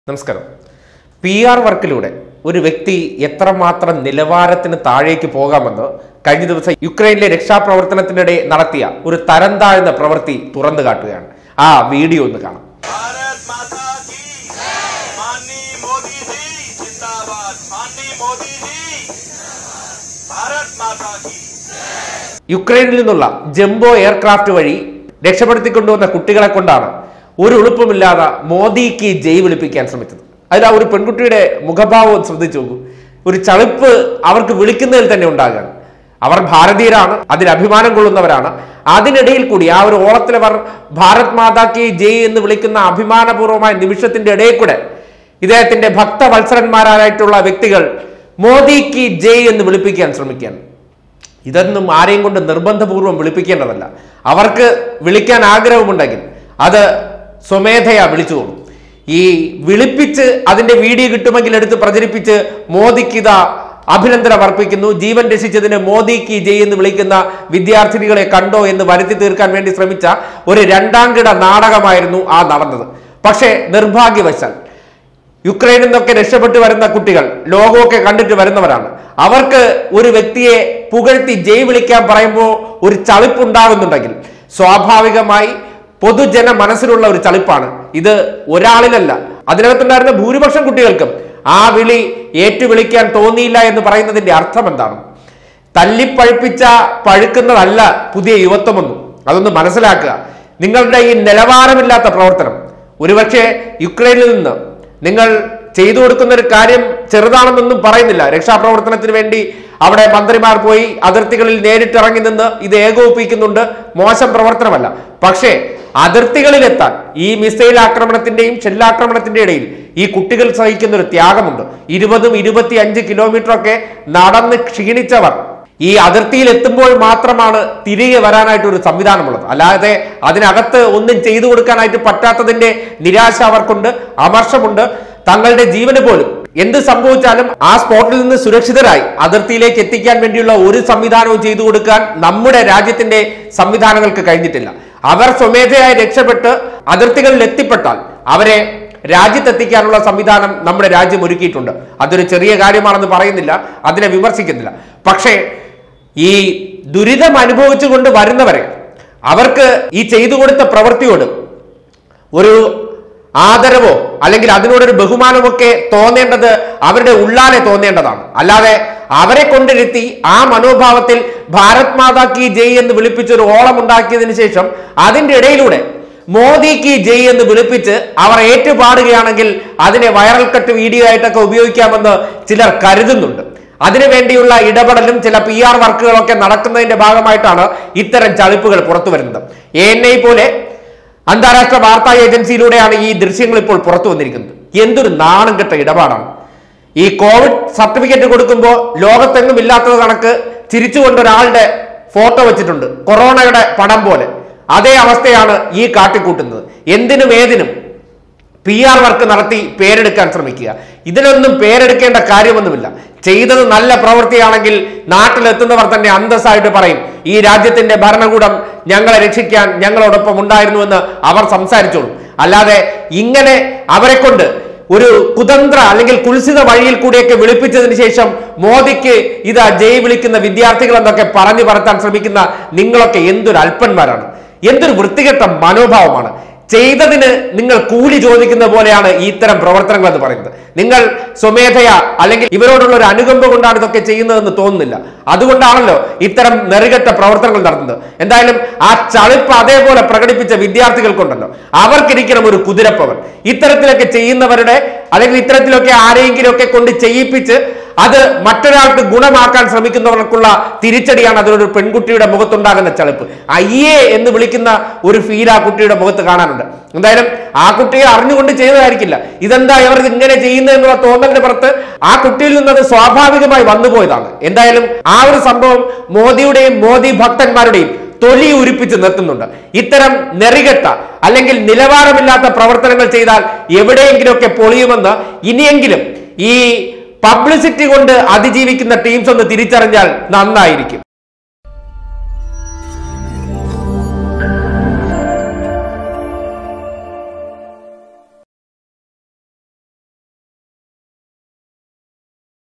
നമസ്കാരം P R വർക്കിലൂടെ ഒരു വ്യക്തി എത്രമാത്രം നിലവാരത്തിന് താഴേക്ക് പോകാമെന്ന് കഴിഞ്ഞ ദിവസം യുക്രൈനിലെ രക്ഷാപ്രവർത്തനത്തിനിടെ നടത്തിയ ഒരു തരം താഴ്ന്ന പ്രവൃത്തി തുറന്നു കാട്ടുകയാണ് ആ വീഡിയോ ഒന്ന് കാണാം भारत माता की माननीय मोदी जी जिंदाबाद माननीय मोदी जी भारत माता की യുക്രൈനിൽ നിന്നുള്ള ജംബോ എയർക്രാഫ്റ്റ് വഴി രക്ഷപ്പെടുത്തിക്കൊണ്ടുവന്ന കുട്ടികളെ കൊണ്ടാണ് ഒരു എളുപ്പമില്ലാതെ മോദിക്ക് ജയ് വിളിപ്പിക്കാൻ ശ്രമിച്ചത് അതിൽ ആ ഒരു പെൺകുട്ടിയുടെ മുഖഭാവം ഒന്ന് ശ്രദ്ധിച്ചു നോക്കൂ ഒരു ചളിപ്പ് അവർക്ക് വിളിക്കുന്നതിൽ തന്നെ ഉണ്ടാകുകയാണ് അവർ ഭാരതീയരാണ് അതിൽ അഭിമാനം കൊള്ളുന്നവരാണ് അതിനിടയിൽ കൂടി ആ ഒരു ഓളത്തിൽ അവർ ഭാരത് മാതാ കി ജയ് എന്ന് വിളിക്കുന്ന അഭിമാനപൂർവമായ നിമിഷത്തിന്റെ ഇടയിൽ കൂടെ ഇദ്ദേഹത്തിന്റെ ഭക്തവത്സരന്മാരായിട്ടുള്ള വ്യക്തികൾ മോദിക്ക് ജയ് എന്ന് വിളിപ്പിക്കാൻ ശ്രമിക്കുകയാണ് ഇതൊന്നും ആരെയും കൊണ്ട് നിർബന്ധപൂർവ്വം വിളിപ്പിക്കേണ്ടതല്ല അവർക്ക് വിളിക്കാൻ ആഗ്രഹമുണ്ടെങ്കിൽ അത് സ്വമേധയാ വിളിച്ചുകൊള്ളും ഈ വിളിപ്പിച്ച് അതിന്റെ വീഡിയോ കിട്ടുമെങ്കിൽ എടുത്ത് പ്രചരിപ്പിച്ച് മോദിക്ക് ഇതാ അഭിനന്ദനം അർപ്പിക്കുന്നു ജീവൻ രക്ഷിച്ചതിന് മോദിക്ക് ജയ് എന്ന് വിളിക്കുന്ന വിദ്യാർത്ഥിനികളെ കണ്ടോ എന്ന് വരുത്തി തീർക്കാൻ വേണ്ടി ശ്രമിച്ച ഒരു രണ്ടാം കിട നാടകമായിരുന്നു ആ നടന്നത് പക്ഷേ നിർഭാഗ്യവശാൽ യുക്രൈനിൽ നിന്നൊക്കെ രക്ഷപ്പെട്ടു വരുന്ന കുട്ടികൾ ലോകമൊക്കെ കണ്ടിട്ട് വരുന്നവരാണ് അവർക്ക് ഒരു വ്യക്തിയെ പുകഴ്ത്തി ജയ് വിളിക്കാൻ പറയുമ്പോൾ ഒരു ചളിപ്പുണ്ടാകുന്നുണ്ടെങ്കിൽ സ്വാഭാവികമായി പൊതുജന മനസ്സിലുള്ള ഒരു ചളിപ്പാണ് ഇത് ഒരാളിലല്ല അതിനകത്തുണ്ടായിരുന്ന ഭൂരിപക്ഷം കുട്ടികൾക്കും ആ വിളി ഏറ്റുവിളിക്കാൻ തോന്നിയില്ല എന്ന് പറയുന്നതിന്റെ അർത്ഥം എന്താണ് തല്ലിപ്പഴുപ്പിച്ച പഴുക്കുന്നതല്ല പുതിയ യുവത്വമൊന്നും അതൊന്ന് മനസ്സിലാക്കുക നിങ്ങളുടെ ഈ നിലവാരമില്ലാത്ത പ്രവർത്തനം ഒരുപക്ഷെ യുക്രൈനിൽ നിന്ന് നിങ്ങൾ ചെയ്തു കൊടുക്കുന്ന ഒരു കാര്യം ചെറുതാണെന്നൊന്നും പറയുന്നില്ല രക്ഷാപ്രവർത്തനത്തിന് വേണ്ടി അവിടെ മന്ത്രിമാർ പോയി അതിർത്തികളിൽ നേരിട്ടിറങ്ങി നിന്ന് ഇത് ഏകോപിപ്പിക്കുന്നുണ്ട് മോശം പ്രവർത്തനമല്ല പക്ഷേ അതിർത്തികളിലെത്താൻ ഈ മിസൈൽ ആക്രമണത്തിന്റെയും ഷെല്ലാക്രമണത്തിന്റെ ഇടയിൽ ഈ കുട്ടികൾ സഹിക്കുന്ന ഒരു ത്യാഗമുണ്ട് ഇരുപതും ഇരുപത്തി അഞ്ച് കിലോമീറ്റർ ഒക്കെ നടന്ന് ക്ഷീണിച്ചവർ ഈ അതിർത്തിയിൽ എത്തുമ്പോൾ മാത്രമാണ് തിരികെ വരാനായിട്ട് ഒരു സംവിധാനമുള്ളത് അല്ലാതെ അതിനകത്ത് ഒന്നും ചെയ്തു കൊടുക്കാനായിട്ട് പറ്റാത്തതിന്റെ നിരാശ അവർക്കുണ്ട് അമർഷമുണ്ട് തങ്ങളുടെ ജീവന് പോലും എന്ത് സംഭവിച്ചാലും ആ സ്പോട്ടിൽ നിന്ന് സുരക്ഷിതരായി അതിർത്തിയിലേക്ക് എത്തിക്കാൻ വേണ്ടിയുള്ള ഒരു സംവിധാനവും ചെയ്തു കൊടുക്കാൻ നമ്മുടെ രാജ്യത്തിന്റെ സംവിധാനങ്ങൾക്ക് കഴിഞ്ഞിട്ടില്ല അവർ സ്വമേധയായി രക്ഷപ്പെട്ട് അതിർത്തികളിൽ എത്തിപ്പെട്ടാൽ അവരെ രാജ്യത്തെത്തിക്കാനുള്ള സംവിധാനം നമ്മുടെ രാജ്യം ഒരുക്കിയിട്ടുണ്ട് അതൊരു ചെറിയ കാര്യമാണെന്ന് പറയുന്നില്ല അതിനെ വിമർശിക്കുന്നില്ല പക്ഷേ ഈ ദുരിതം അനുഭവിച്ചുകൊണ്ട് വരുന്നവരെ അവർക്ക് ഈ ചെയ്തു കൊടുത്ത പ്രവൃത്തിയോട് ഒരു ആദരവോ അല്ലെങ്കിൽ അതിനോടൊരു ബഹുമാനമൊക്കെ തോന്നേണ്ടത് അവരുടെ ഉള്ളാലെ തോന്നേണ്ടതാണ് അല്ലാതെ അവരെ കൊണ്ടിരുത്തി ആ മനോഭാവത്തിൽ ഭാരത് മാതാ കി ജയ് എന്ന് വിളിപ്പിച്ചൊരു ഓളം ഉണ്ടാക്കിയതിനു ശേഷം അതിന്റെ ഇടയിലൂടെ മോദി കി ജയ് എന്ന് വിളിപ്പിച്ച് അവർ ഏറ്റുപാടുകയാണെങ്കിൽ അതിനെ വൈറൽ കട്ട് വീഡിയോ ആയിട്ടൊക്കെ ഉപയോഗിക്കാമെന്ന് ചിലർ കരുതുന്നുണ്ട് അതിനുവേണ്ടിയുള്ള ഇടപെടലും ചില പി ആർ വർക്കുകളൊക്കെ നടക്കുന്നതിന്റെ ഭാഗമായിട്ടാണ് ഇത്തരം ചളിപ്പുകൾ പുറത്തു വരുന്നത് എ എൻ ഐ പോലെ അന്താരാഷ്ട്ര വാർത്താ ഏജൻസിയിലൂടെയാണ് ഈ ദൃശ്യങ്ങൾ ഇപ്പോൾ പുറത്തു വന്നിരിക്കുന്നത് എന്തൊരു നാണം കെട്ട ഇടപാടാണ് ഈ കോവിഡ് സർട്ടിഫിക്കറ്റ് കൊടുക്കുമ്പോൾ ലോകത്തെങ്ങും ഇല്ലാത്തത് കണക്ക് ചിരിച്ചുകൊണ്ട് ഒരാളുടെ ഫോട്ടോ വെച്ചിട്ടുണ്ട് കൊറോണയുടെ പടം പോലെ അതേ അവസ്ഥയാണ് ഈ കാട്ടിക്കൂട്ടുന്നത് എന്തിനും ഏതിനും പി ആർ വർക്ക് നടത്തി പേരെടുക്കാൻ ശ്രമിക്കുക ഇതിനൊന്നും പേരെടുക്കേണ്ട കാര്യമൊന്നുമില്ല ചെയ്തത് നല്ല പ്രവൃത്തിയാണെങ്കിൽ നാട്ടിലെത്തുന്നവർ തന്നെ അന്തസ്സായിട്ട് പറയും ഈ രാജ്യത്തിന്റെ ഭരണകൂടം ഞങ്ങളെ രക്ഷിക്കാൻ ഞങ്ങളോടൊപ്പം ഉണ്ടായിരുന്നുവെന്ന് അവർ സംസാരിച്ചോളൂ അല്ലാതെ ഇങ്ങനെ അവരെ കൊണ്ട് ഒരു കുതന്ത്ര അല്ലെങ്കിൽ കുൽസിത വഴിയിൽ കൂടിയൊക്കെ വിളിപ്പിച്ചതിന് ശേഷം മോദിക്ക് ഇതാ ജയ് വിളിക്കുന്ന വിദ്യാർത്ഥികൾ എന്നൊക്കെ പറഞ്ഞു പറത്താൻ ശ്രമിക്കുന്ന നിങ്ങളൊക്കെ എന്തൊരു അല്പന്മാരാണ് എന്തൊരു വൃത്തികെട്ട മനോഭാവമാണ് ചെയ്തതിന് നിങ്ങൾ കൂലി ചോദിക്കുന്ന പോലെയാണ് ഈ ഇത്തരം പ്രവർത്തനങ്ങൾ എന്ന് പറയുന്നത് നിങ്ങൾ സ്വമേധയാ അല്ലെങ്കിൽ ഇവരോടുള്ള ഒരു അനുകമ്പ കൊണ്ടാണ് ഇതൊക്കെ ചെയ്യുന്നതെന്ന് തോന്നുന്നില്ല അതുകൊണ്ടാണല്ലോ ഇത്തരം നെറുകെട്ട പ്രവർത്തനങ്ങൾ നടത്തുന്നത് എന്തായാലും ആ ചളിപ്പ് അതേപോലെ പ്രകടിപ്പിച്ച വിദ്യാർത്ഥികൾക്കുണ്ടല്ലോ അവർക്കിരിക്കണം ഒരു കുതിരപ്പവൻ ഇത്തരത്തിലൊക്കെ ചെയ്യുന്നവരുടെ അല്ലെങ്കിൽ ഇത്തരത്തിലൊക്കെ ആരെയെങ്കിലും ഒക്കെ കൊണ്ട് ചെയ്യിപ്പിച്ച് അത് മറ്റൊരാൾക്ക് ഗുണമാക്കാൻ ശ്രമിക്കുന്നവർക്കുള്ള തിരിച്ചടിയാണ് അതിലൊരു പെൺകുട്ടിയുടെ മുഖത്തുണ്ടാകുന്ന ചളിപ്പ് അയ്യേ എന്ന് വിളിക്കുന്ന ഒരു ഫീൽ ആ കുട്ടിയുടെ മുഖത്ത് കാണാനുണ്ട് എന്തായാലും ആ കുട്ടിയെ അറിഞ്ഞുകൊണ്ട് ചെയ്തതായിരിക്കില്ല ഇതെന്താ ഇവർ ഇങ്ങനെ ചെയ്യുന്നത് എന്നുള്ള തോന്നലിന്റെ പുറത്ത് ആ കുട്ടിയിൽ നിന്നത് സ്വാഭാവികമായി വന്നുപോയതാണ് എന്തായാലും ആ ഒരു സംഭവം മോദിയുടെയും മോദി ഭക്തന്മാരുടെയും തൊലി ഉരിപ്പിച്ച് നിർത്തുന്നുണ്ട് ഇത്തരം നെറികെട്ട അല്ലെങ്കിൽ നിലവാരമില്ലാത്ത പ്രവർത്തനങ്ങൾ ചെയ്താൽ എവിടെയെങ്കിലുമൊക്കെ പൊളിയുമെന്ന് ഇനിയെങ്കിലും ഈ പബ്ലിസിറ്റി കൊണ്ട് അതിജീവിക്കുന്ന ടീംസ് ഒന്ന് തിരിച്ചറിഞ്ഞാൽ നന്നായിരിക്കും